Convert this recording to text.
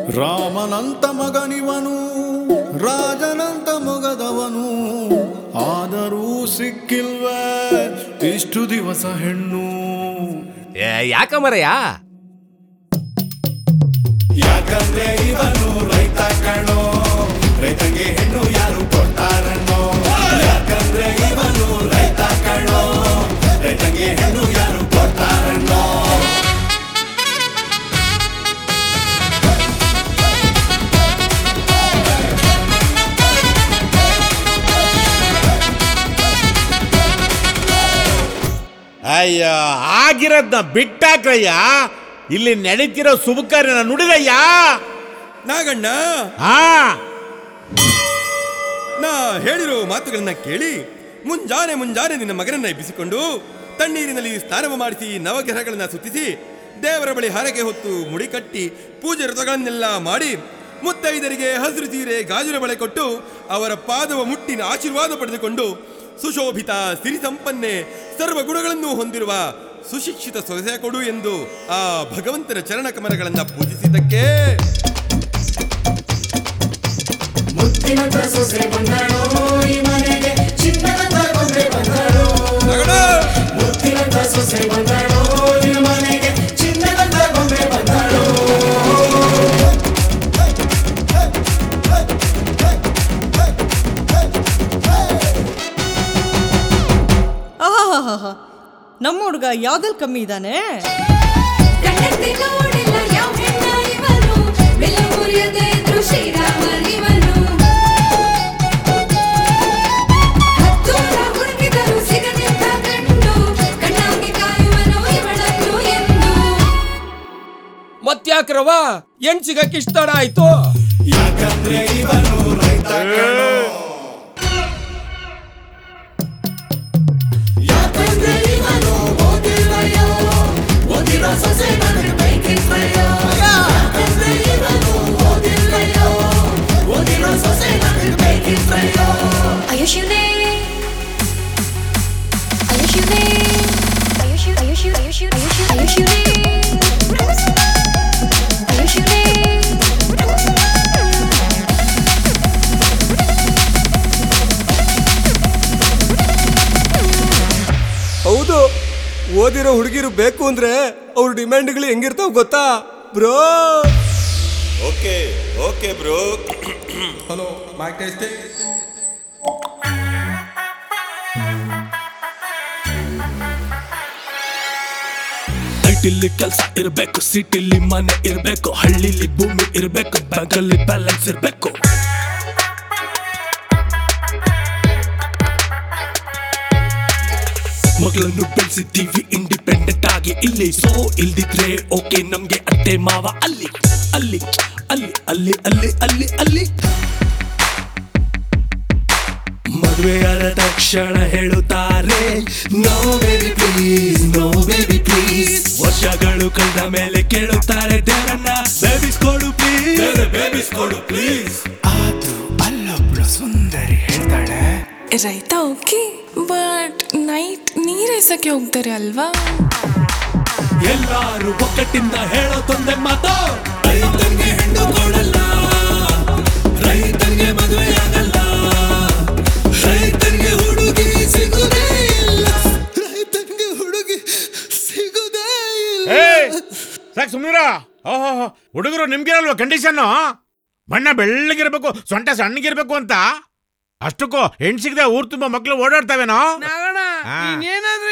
ರಾಮನಂತ ಮಗನಿವನು ರಾಜನಂತ ಮೊಗದವನು ಆದರೂ ಸಿಕ್ಕಿಲ್ವೇ ಇಷ್ಟು ದಿವಸ ಹೆಣ್ಣು ಏ, ಯಾಕಮರಯ್ಯ ಯಾಕಂದ್ರೆ ಇವನು ರೈತ ಕಣೋ ರೈತಂಗೆ ಹೆಣ್ಣು ಯಾರು ಕೊಡ್ತಾರಣ್ಣೋ ಯಾಕಂದ್ರೆ ಇವನು ರೈತ ಕಣೋ ರೈತಂಗೆ ಹೆಣ್ಣು ಯಾರು ಕೊಡ್ತಾರಣ್ಣೋ ಅಯ್ಯ ಆಗಿರೋದ್ನ ಬಿಟ್ಟಾಕ್ರಯ್ಯ ಇಲ್ಲಿ ನಡೀತಿರೋ ಶುಭ ಕಾರ್ಯನ ನುಡಿರಯ್ಯ ನಾಗಣ್ಣ ಹಾ ನಾ ಹೇಳಿರೋ ಮಾತುಗಳನ್ನ ಕೇಳಿ ಮುಂಜಾನೆ ಮುಂಜಾನೆ ನಿನ್ನ ಮಗನನ್ನ ಎಬ್ಬಿಸಿಕೊಂಡು ತಣ್ಣೀರಿನಲ್ಲಿ ಸ್ನಾನವ ಮಾಡಿಸಿ ನವಗ್ರಹಗಳನ್ನ ಸುತ್ತಿಸಿ ದೇವರ ಬಳಿ ಹರಕೆ ಹೊತ್ತು ಮುಡಿ ಕಟ್ಟಿ ಪೂಜೆ ವ್ರತಗಳನ್ನೆಲ್ಲ ಮಾಡಿ ಮುತ್ತೈದರಿಗೆ ಹಸಿರು ಸೀರೆ ಗಾಜಿನ ಬಳೆ ಕೊಟ್ಟು ಅವರ ಪಾದವ ಮುಟ್ಟಿನ ಆಶೀರ್ವಾದ ಪಡೆದುಕೊಂಡು ಸುಶೋಭಿತ ಸಿರಿ ಸಂಪನ್ನೆ ಸರ್ವ ಗುಣಗಳನ್ನು ಹೊಂದಿರುವ ಸುಶಿಕ್ಷಿತ ಸೊಸೆ ಕೊಡು ಎಂದು ಆ ಭಗವಂತನ ಚರಣ ಕಮಲಗಳನ್ನ ಪೂಜಿಸಿದ್ದಕ್ಕೆ ಮುತ್ತಿನಂತ ಸೊಸೆ ಬಂದಳು ಈ ಮನೆಗೆ ಚಿನ್ನದಂತ ಗೊಂಬೆ ಬಂದಳು ನಗಡ! ಮುತ್ತಿನಂತ ಸೊಸೆ ಬಂದಳು ಈ ಮನೆಗೆ ಚಿನ್ನದಂತ ಗೊಂಬೆ ಬಂದಳು ಆಹಾಹಾಹಾ ನಮ್ಮ ಹುಡುಗ ಯಾವ್ದಲ್ಲಿ ಕಮ್ಮಿ ಇದ್ದಾನೆ ಕಣ್ಣೆತ್ತಿ ನೋಡಿಲ್ಲ ಯಾವ ಹೆಣ್ಣ ಇವನು ಬೆಲ್ಲ ಮುರಿಯದೆ ಇದ್ರು ಶ್ರೀರಾಮನಿವನು ಹತ್ತೂರ ಹುಡುಕಿದರು ಸಿಗನೆಂತ ಗಂಡು ಕಣ್ಣಾಗಿ ಕಾಯುವನು ಇವಳನ್ನು ಎಂದು ಮತ್ಯಾಕ್ರವ ಹೆಣ್ ಸಿಗಕ್ ಇಷ್ಟ ತಡ ಆಯ್ತು ಯಾಕಂದ್ರೆ ಇವನು ರೈತ ಕಣೋ ಯಾಕಂದ್ರೆ ಇವನು ಓದಿಲ್ಲಯ್ಯೋ ಓದಿರೋ ಸೊಸೆ ನನಗೆ ಬೈಕಿಲ್ವಯ್ಯೋ ಯಾಕಂದ್ರೆ ಇವನು ಓದಿಲ್ಲಯ್ಯೋ ಓದಿರೋ ಸೊಸೆ ನನಗೆ ಬೈಕಿಲ್ವಯ್ಯೋ ಆಯುಷ್ಯುನೇ ಆಯುಷ್ಯುನೇ ಆಯುಷ್ಯು ಆಯುಷ್ಯು ಆಯುಷ್ಯು ಆಯುಷ್ಯು ಆಯುಷ್ಯುನೇ ಆಯುಷ್ಯುನೇ ಹೌದು ಓದಿರೋ ಹುಡುಗಿರು ಬೇಕು ಅಂದ್ರೆ ಅವ್ರ ಡಿಮ್ಯಾಂಡ್ಗಳು ಹೆಂಗಿರ್ತಾವ ಗೊತ್ತಾ bro okay okay bro hello mic testing ಐಟಿಲಿ ಕೆಲ್ಸ ಇರ್ಬೇಕು ಸಿಟಿಲಿ ಮನೆ ಇರ್ಬೇಕು ಹಳ್ಳಿಲಿ ಭೂಮಿ ಇರ್ಬೇಕು ಬ್ಯಾಂಕಲ್ಲಿ ಬ್ಯಾಲೆನ್ಸ್ ಇರ್ಬೇಕು ಮಗಳನ್ನು ಬೆಳೆಸಿದ್ದೀವಿ ಇಂಡಿಪೆಂಡೆಂಟ್ ಆಗಿ ಇಲ್ಲಿ ಸೊ ಇಲ್ದಿದ್ರೆ ಓಕೆ ನಮ್ಗೆ ಅತ್ತೆ ಮಾವ ಅಲ್ಲಿ ಅಲ್ಲಿ ಅಲ್ಲಿ ಅಲ್ಲಿ ಅಲ್ಲಿ ಅಲ್ಲಿ ಅಲ್ಲಿ ಮದುವೆಯಾದ ತಕ್ಷಣ ಹೇಳುತ್ತಾರೆ no baby please no baby please ವರ್ಷಗಳು ಕಳೆದ ಮೇಲೆ ಕೇಳುತ್ತಾರೆ ದೇವರನ್ನ ಬೇಬಿಸ್ ಕೊಡು ಪ್ಲೀಸ್ ಬೇಬಿಸ್ ಕೊಡು ಪ್ಲೀಸ್ ಆದ್ರೂ ಅಲ್ಲೊಬ್ಳು ಸುಂದರಿ ಹೇಳ್ತಾಳೆ ರೈತ ಓಕೆ ಬಟ್ ನೈಟ್ ನೀರ್ ಎಸಕ್ಕೆ ಹೋಗ್ತಾರೆ ಅಲ್ವಾ ಎಲ್ಲಾರು ಒಕ್ಕಟ್ಟಿಂದ ಹೇಳೋದೊಂದೇ ಮಾತು ರೈತಂಗೆ ಹೆಣ್ಣು ಕೊಡಲ್ಲ ರೈತಂಗೆ ಮದುವೆ ಆಗಲ್ಲ ರೈತಂಗೆ ಹುಡುಗಿ ಸಿಗುದೇ ಇಲ್ಲ ರೈತಂಗೆ ಹುಡುಗಿ ಸಿಗುದೇ ಏ ಇಲ್ಲ ಸಾಕು ಸುಮ್ಮನಿರ ಓಹೋ ಹುಡುಗರು ನಿಮ್ಗಿರಲ್ವಾ ಕಂಡೀಷನ್ ಬಣ್ಣ ಬೆಳ್ಳಗಿರ್ಬೇಕು ಸೊಂಟ ಸಣ್ಣಗಿರ್ಬೇಕು ಅಂತ ಅಷ್ಟಕ್ಕೂ ಹೆಣ್ ಸಿಗದೆ ಊರ್ ತುಂಬಾ ಮಕ್ಳು ಓಡಾಡ್ತಾವೇನೋ ನಾಗಣ್ಣ ಹಾ. ನೀನೇನಾದ್ರೂ